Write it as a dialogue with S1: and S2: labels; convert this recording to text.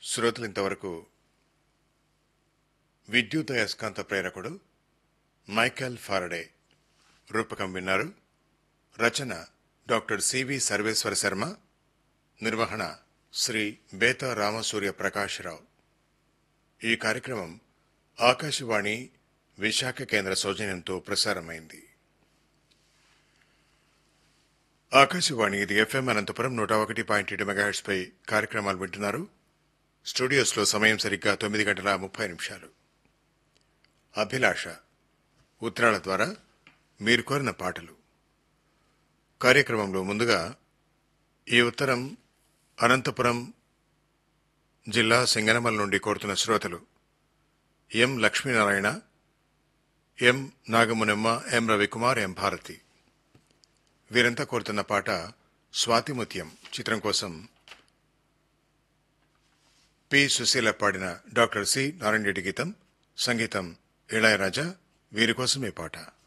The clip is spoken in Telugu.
S1: శ్రోతలు ఇంతవరకు విద్యుత్ అయస్కాంత ప్రేరకుడు మైకేల్ ఫారడే రూపకం విన్నారు రచన డాక్టర్ సివి సర్వేశ్వర శర్మ నిర్వహణ శ్రీ బేతా రామసూర్య ప్రకాశ్రావు ఈ కార్యక్రమం ఆకాశవాణి విశాఖ కేంద్ర సౌజన్యంతో ప్రసారమైంది ఆకాశవాణి ఇది ఎఫ్ఎం అనంతపురం నూట ఒకటి పాయింట్ ఏడు మెగాహెట్స్ పై కార్యక్రమాలు వింటున్నారు స్టూడియోస్లో సమయం సరిగ్గా తొమ్మిది గంటల ముప్పై నిమిషాలు అభిలాష ఉత్తరాల ద్వారా మీరు కోరిన పాటలు కార్యక్రమంలో ముందుగా ఈ ఉత్తరం అనంతపురం జిల్లా సింగనమల నుండి కోరుతున్న శ్రోతలు ఎం లక్ష్మీనారాయణ ఎం నాగమునమ్మ ఎం రవికుమార్ ఎం భారతి వీరంతా కోరుతున్న పాట స్వాతిముత్యం చిత్రం కోసం పి సుశీల పాడిన డాక్టర్ సి నారాయణ రెడ్డి గీతం సంగీతం ఇళయరాజా వీరి కోసం ఈ పాట